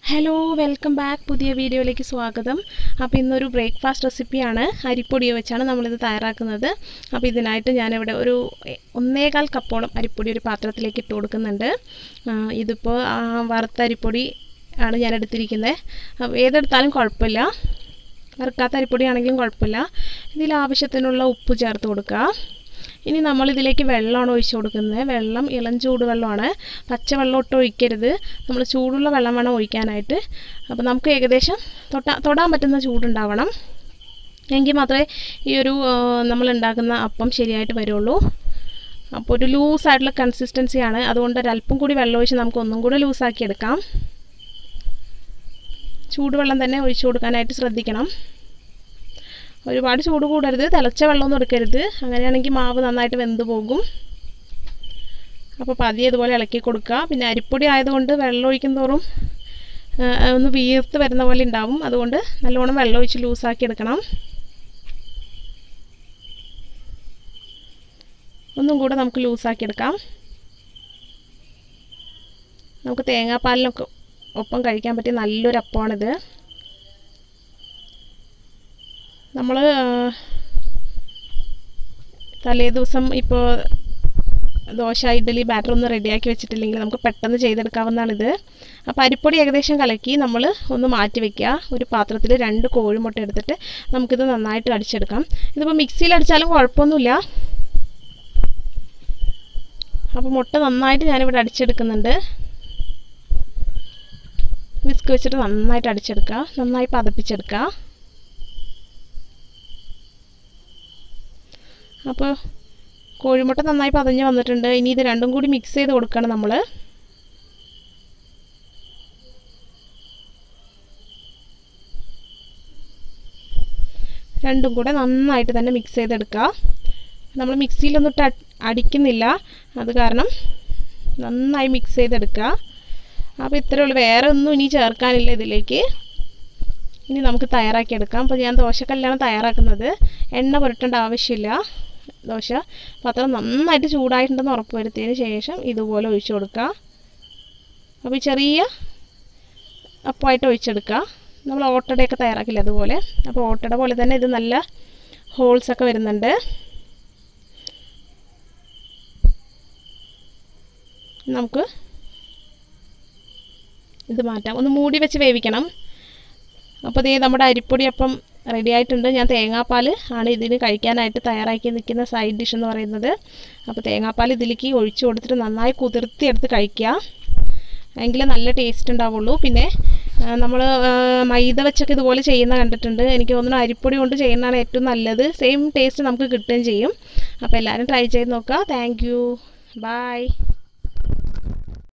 hello welcome back പുതിയ വീഡിയോയിലേക്ക് സ്വാഗതം അപ്പോൾ ഇന്നൊരു ബ്രേക്ക്ഫാസ്റ്റ് റെസിപ്പിയാണ് അരിപ്പൊടി വെച്ചാണ് നമ്മളിത് തയ്യാറാക്കുന്നത് അപ്പോൾ ഇതിനായിട്ട് ഞാനിവിടെ ഒരു എ- ഒന്നേകാൽ കപ്പോളം അരിപ്പൊടി ഒരു പാത്രത്തിലേക്ക് ഇട്ട് കൊടുക്കുന്നുണ്ട് ആ, ഇതിപ്പോൾ ആ, വറുത്ത അരിപ്പൊടി ആണ് ഞാൻ എടുത്തിരിക്കുന്നത് അപ്പോൾ ഏതെടുത്താലും കുഴപ്പമില്ല വറുക്കാത്ത അരിപ്പൊടി ആണെങ്കിലും കുഴപ്പമില്ല ഇതിൽ ആവശ്യത്തിനുള്ള ഉപ്പ് ചേർത്ത് കൊടുക്കുക ഇനി നമ്മൾ ഇതിലേക്ക് വെള്ളമാണ് ഒഴിച്ചു കൊടുക്കുന്നത് വെള്ളം ഇളം ചൂടുവെള്ളമാണ് പച്ചവെള്ളം ഒട്ടും ഒഴിക്കരുത് നമ്മൾ ചൂടുള്ള വെള്ളം വേണം ഒഴിക്കാനായിട്ട് അപ്പോൾ നമുക്ക് ഏകദേശം തൊട്ടാ തൊടാൻ പറ്റുന്ന ചൂടുണ്ടാവണം എങ്കിൽ മാത്രമേ ഈ ഒരു ആ, നമ്മൾ ഉണ്ടാക്കുന്ന അപ്പം ശരിയായിട്ട് വരുള്ളൂ അപ്പോൾ ഒരു ലൂസായിട്ടുള്ള കൺസിസ്റ്റൻസിയാണ് അതുകൊണ്ട് ഒരല്പം കൂടി വെള്ളം ഒഴിച്ച് നമുക്ക് ഒന്നും കൂടി ലൂസാക്കി എടുക്കാം ചൂടുവെള്ളം തന്നെ ഒഴിച്ചു കൊടുക്കാനായിട്ട് ശ്രദ്ധിക്കണം ഒരുപാട് ചൂട് കൂടരുത് തിളച്ച വെള്ളമൊന്നും എടുക്കരുത് അങ്ങനെയാണെങ്കിൽ മാവ് നന്നായിട്ട് വെന്ത് പോകും അപ്പോൾ പതിയെ ഇതുപോലെ ഇളക്കി കൊടുക്കുക പിന്നെ അരിപ്പൊടി ആയതുകൊണ്ട് വെള്ളം ഒഴിക്കും തോറും ആ, ഒന്ന് വീർത്ത് വരുന്ന പോലെ ഉണ്ടാവും അതുകൊണ്ട് നല്ലോണം വെള്ളം ഒഴിച്ച് ലൂസാക്കി എടുക്കണം ഒന്നും കൂടെ നമുക്ക് ലൂസാക്കി എടുക്കാം നമുക്ക് തേങ്ങാപ്പാലിനൊക്കെ ഒപ്പം കഴിക്കാൻ പറ്റിയ നല്ലൊരു അപ്പമാണിത് നമ്മൾ തലേ ദിവസം ഇപ്പോൾ ദോശ ഇഡ്ഡലി ബാറ്റർ ഒന്ന് റെഡിയാക്കി വെച്ചിട്ടില്ലെങ്കിൽ നമുക്ക് പെട്ടെന്ന് ചെയ്തെടുക്കാവുന്നതാണിത് അപ്പോൾ അരിപ്പൊടി ഏകദേശം കലക്കി നമ്മൾ ഒന്ന് മാറ്റി വെക്കുക ഒരു പാത്രത്തിൽ രണ്ട് കോഴിമുട്ട എടുത്തിട്ട് നമുക്കിത് നന്നായിട്ട് അടിച്ചെടുക്കാം ഇതിപ്പോൾ മിക്സിയിൽ അടിച്ചാലും കുഴപ്പമൊന്നുമില്ല അപ്പോൾ മുട്ട നന്നായിട്ട് ഞാനിവിടെ അടിച്ചെടുക്കുന്നുണ്ട് വിസ്ക് വെച്ചിട്ട് നന്നായിട്ട് അടിച്ചെടുക്കുക നന്നായി പതപ്പിച്ചെടുക്കുക അപ്പോൾ കോഴിമുട്ട നന്നായി പതഞ്ഞ് വന്നിട്ടുണ്ട് ഇനി ഇത് രണ്ടും കൂടി മിക്സ് ചെയ്ത് കൊടുക്കണം നമ്മൾ രണ്ടും കൂടെ നന്നായിട്ട് തന്നെ മിക്സ് ചെയ്തെടുക്കുക നമ്മൾ മിക്സിയിലൊന്നും ഇട്ട് അട്- അടിക്കുന്നില്ല അത് കാരണം നന്നായി മിക്സ് ചെയ്തെടുക്കുക അപ്പോൾ ഇത്രയേ ഉള്ളൂ വേറെ ഒന്നും ഇനി ചേർക്കാനില്ല ഇതിലേക്ക് ഇനി നമുക്ക് തയ്യാറാക്കിയെടുക്കാം അപ്പോൾ ഞാൻ ദോശക്കല്ലാണ് തയ്യാറാക്കുന്നത് എണ്ണ പുരട്ടേണ്ട ആവശ്യമില്ല ദോശ പാത്രം നന്നായിട്ട് ചൂടായിട്ടുണ്ടെന്ന് ഉറപ്പ് വരുത്തിയതിന് ശേഷം ഇതുപോലെ ഒഴിച്ചു കൊടുക്കുക അപ്പോൾ ഈ ചെറിയ അപ്പമായിട്ട് ഒഴിച്ചെടുക്കുക നമ്മൾ ഓട്ടടയൊക്കെ തയ്യാറാക്കില്ല അതുപോലെ അപ്പോൾ ഓട്ടട പോലെ തന്നെ ഇത് നല്ല ഹോൾസ് ഒക്കെ വരുന്നുണ്ട് നമുക്ക് ഇത് മാറ്റാം ഒന്ന് മൂടി വെച്ച് വേവിക്കണം അപ്പോൾ ദേ നമ്മുടെ അരിപ്പൊടി അപ്പം റെഡി ആയിട്ടുണ്ട് ഞാൻ തേങ്ങാപ്പാൽ ആണ് ഇതിന് കഴിക്കാനായിട്ട് തയ്യാറാക്കി നിൽക്കുന്ന സൈഡ് ഡിഷ് എന്ന് പറയുന്നത് അപ്പോൾ തേങ്ങാപ്പാൽ ഇതിലേക്ക് ഒഴിച്ചു കൊടുത്തിട്ട് നന്നായി കുതിർത്തി എടുത്ത് കഴിക്കുക എങ്കിലേ നല്ല ടേസ്റ്റ് ഉണ്ടാവുള്ളൂ പിന്നെ നമ്മൾ മൈദ വെച്ചൊക്കെ ഇതുപോലെ ചെയ്യുന്ന കണ്ടിട്ടുണ്ട് എനിക്ക് തോന്നുന്നു അരിപ്പൊടി കൊണ്ട് ചെയ്യുന്നതാണ് ഏറ്റവും നല്ലത് സെയിം ടേസ്റ്റ് നമുക്ക് കിട്ടുകയും ചെയ്യും അപ്പോൾ എല്ലാവരും ട്രൈ ചെയ്ത് നോക്കുക താങ്ക് യു ബൈ